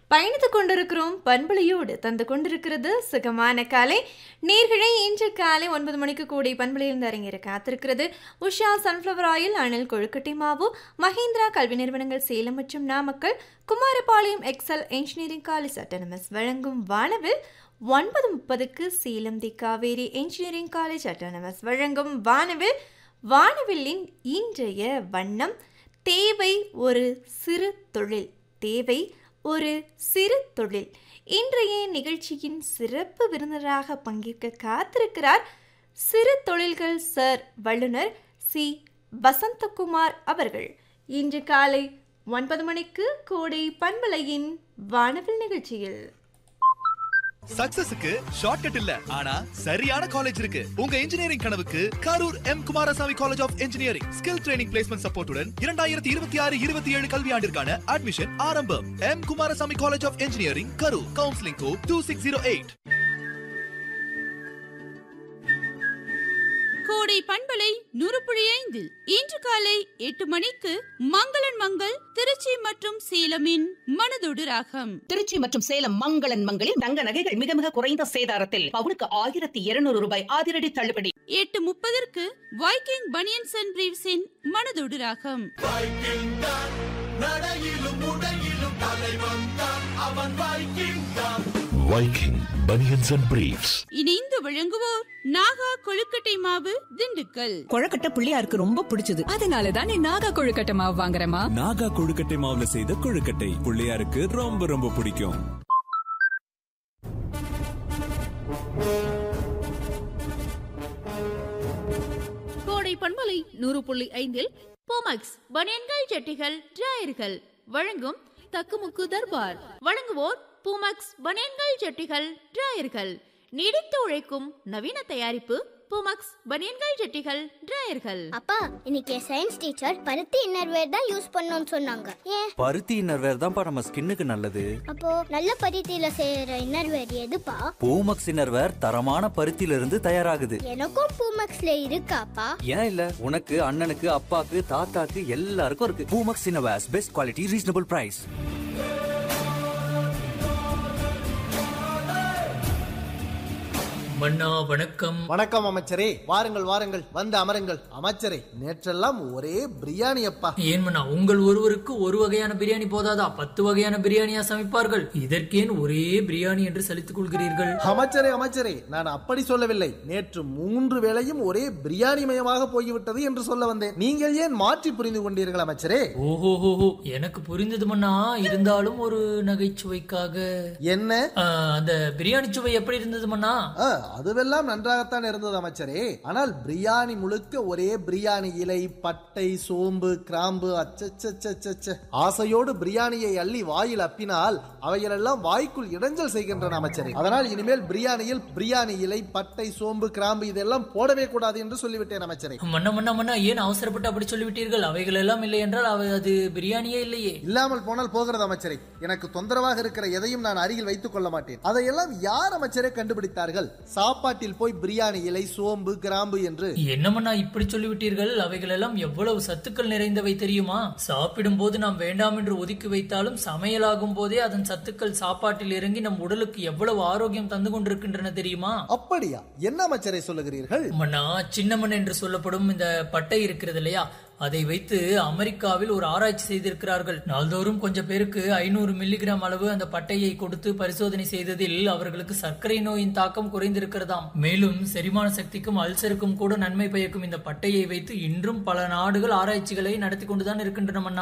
பயணித்துக் கொண்டிருக்கிறோம் பண்பலையோடு தந்து கொண்டிருக்கிறது சுகமான காலை நேர்களை இன்று காலை ஒன்பது மணிக்கு கூடி பண்பலையில் அரங்கிற காத்திருக்கிறது உஷா சன்ஃப்ளவர் ஆயில் அணில் கொழுக்கட்டை மாவு மஹிந்திரா கல்வி நிறுவனங்கள் சேலம் மற்றும் Namakkal Kumarapalayam Excel engineering college autonomous வழங்கும் வானவில் ஒன்பது முப்பதுக்கு Salem the Kaveri engineering college autonomous வழங்கும் வானவில் வானவில்லின் இன்றைய வண்ணம் தேவை ஒரு சிறு தொழில் தேவை ஒரு சிறு தொழில் இன்றைய நிகழ்ச்சியின் சிறப்பு விருந்தினராக பங்கேற்க காத்திருக்கிறார் சிறு தொழில்கள் சார் வல்லுனர் சி வசந்தகுமார் அவர்கள் இன்று காலை ஒன்பது மணிக்கு கோடை பண்பலையின் வானவில் நிகழ்ச்சியில் சக்சஸுக்கு ஷார்ட்கட் இல்ல ஆனா சரியான காலேஜ் இருக்கு உங்க இன்ஜினியரிங் கனவுக்கு Karur M Kumarasamy college of engineering skill training placement சப்போர்ட்டுடன் இரண்டாயிரத்தி இருபத்தி ஆறு இருபத்தி ஏழு கல்வியாண்டிற்கான அட்மிஷன் ஆரம்பம் M Kumarasamy college of engineering Karur counselling code two six zero eight கோடை பண்பலை நூறு புள்ளி ஐந்தில் இன்று காலை எட்டு மணிக்கு மங்களன் மங்கள் திருச்சி மற்றும் சேலமின் மனதொடு ராகம் திருச்சி மற்றும் சேலம் மங்களன் மங்களில் தங்க நகைகள் மிக மிக குறைந்த சேதாரத்தில் பவுனுக்கு ஆயிரத்தி இருநூறு ரூபாய் அதிரடி தள்ளுபடி எட்டு முப்பதற்கு வைக்கிங் பனியன்ஸ் அண்ட் பிரீவ்ஸின் மனதொடு ராகம் Viking Bunions and Briefs. இணைந்து வழங்குவோர் நாகா கொழுக்கட்டை மாவு திண்டுக்கல் கொழக்கட்டை பிள்ளையாருக்கு ரொம்ப பிடிச்சது அதனால தான் நீ நாகா கொழுக்கட்டை மாவு வாங்குறமா நாகா கொழுக்கட்டை மாவுல செய்த கொழுக்கட்டை பிள்ளையாருக்கு ரொம்ப ரொம்ப பிடிக்கும் கோடை பண்பலை நூறு புள்ளி ஐந்தில் போமக்ஸ் பனியன்கள் ஜட்டிகள் டிராயர்கள் வழங்கும் தக்குமுக்கு தர்பார் வழங்குவோர் பூமக்ஸ் பனியன்கள் ஜட்டிகள் டிராயர்கள் நீடித்து உழைக்கும் நவீன தயாரிப்பு பூமக்ஸ் பனியன்கள் ஜட்டிகள் டிராயர்கள் அப்பா இன்னைக்கு சயின்ஸ் டீச்சர் பருத்தி இன்னர்வேர் தான் யூஸ் பண்ணணும்னு சொன்னாங்க ஏன் பருத்தி இன்னர்வேர் தான்ப்பா நம்ம ஸ்கின்னுக்கு நல்லது அப்போ நல்ல பருத்தியில செய்யற இன்னர்வேர் எதுப்பா பூமக்ஸ் இன்னர்வேர் தரமான பருத்தியில இருந்து தயாராகுது எனக்கும் பூமக்ஸ்ல இருக்காப்பா ஏன் இல்ல உனக்கு அண்ணனுக்கு அப்பாக்கு தாத்தாக்கு எல்லாருக்கும் இருக்கு Poomex innerwears best quality reasonable price மன்னா வணக்கம் வணக்கம் அமைச்சரே வாருங்கள் வாருங்கள் வந்து அமருங்கள் அமைச்சரே நேற்றெல்லாம் ஒரே பிரியாணி அப்பா ஏன் மன்னா உங்கள் ஒருவருக்கு ஒரு வகையான பிரியாணி போதாதா பத்து வகையான பிரியாணியா சமைப்பார்கள் இதற்கேன் ஒரே பிரியாணி என்று சலித்துக் கொள்கிறீர்கள் அமைச்சரே அமைச்சரே நான் அப்படி சொல்லவில்லை நேற்று மூன்று வேளையும் ஒரே பிரியாணி மயமாக போய்விட்டது என்று சொல்ல வந்தேன் நீங்கள் ஏன் மாற்றி புரிந்து கொண்டீர்கள் அமைச்சரே ஓஹோஹோஹோ எனக்கு புரிந்தது மன்னா இருந்தாலும் ஒரு நகைச்சுவைக்காக என்ன ஆ, அந்த பிரியாணி சுவை எப்படி இருந்தது மன்னா ஆ, அதுவெல்லாம் நன்றாகத்தான் இருந்தது அமைச்சரே ஆனால் பிரியாணி முழுக்க ஒரே பிரியாணி இலை பட்டை சோம்பு கிராம்பு அச்சச்சச்சச்ச ஆசையோடு பிரியாணியை அள்ளி வாயில் அப்பினால் அவைகளெல்லாம் வாய்க்குள் இடைஞ்சல் செய்கின்றன அமைச்சரே அதனால் இனிமேல் பிரியாணியில் பிரியாணி இலை பட்டை சோம்பு கிராம்பு இதெல்லாம் போடவே கூடாது என்று சொல்லிவிட்டேன் அமைச்சரே மன்னா மன்னா மன்னா ஏன் அவசரப்பட்டு அப்படி சொல்லிவிட்டீர்கள் அவைகள் எல்லாம் இல்லை என்றால் அவை அது பிரியாணியே இல்லையே இல்லாமல் போனால் போகிறது அமைச்சரே எனக்கு தொந்தரவாக இருக்கிற எதையும் நான் அருகில் வைத்துக் கொள்ள மாட்டேன் அதையெல்லாம் யார் அமைச்சரே கண்டுபிடித்தார்கள் சாப்பாட்டில் போய் பிரியாணி இலை சோம்பு கிராம்பு என்று என்னமண்ணா இப்படி சொல்லிவிட்டீர்கள் அவைகள் எல்லாம் எவ்வளவு சத்துக்கள் நிறைந்தவை தெரியுமா சாப்பிடும் போது நாம் வேண்டாம் என்று ஒதுக்கி வைத்தாலும் சமையலாகும் போதே அதன் சத்துக்கள் சாப்பாட்டில் இறங்கி நம் உடலுக்கு எவ்வளவு ஆரோக்கியம் தந்து கொண்டிருக்கின்றன தெரியுமா அப்படியா என்ன அமைச்சரை சொல்லுகிறீர்கள் மன்னா சின்னமன் என்று சொல்லப்படும் இந்த பட்டை இருக்கிறது இல்லையா அதை வைத்து அமெரிக்காவில் ஒரு ஆராய்ச்சி செய்திருக்கிறார்கள் நாள்தோறும் கொஞ்சம் பேருக்கு ஐநூறு மில்லிகிராம் அளவு அந்த பட்டையை கொடுத்து பரிசோதனை செய்ததில் அவர்களுக்கு சர்க்கரை நோயின் தாக்கம் குறைந்திருக்கிறதாம் மேலும் செரிமான சக்திக்கும் அல்சருக்கும் கூட நன்மை பயக்கும் இந்த பட்டையை வைத்து இன்றும் பல நாடுகள் ஆராய்ச்சிகளை நடத்தி கொண்டுதான் இருக்கின்றன மன்னா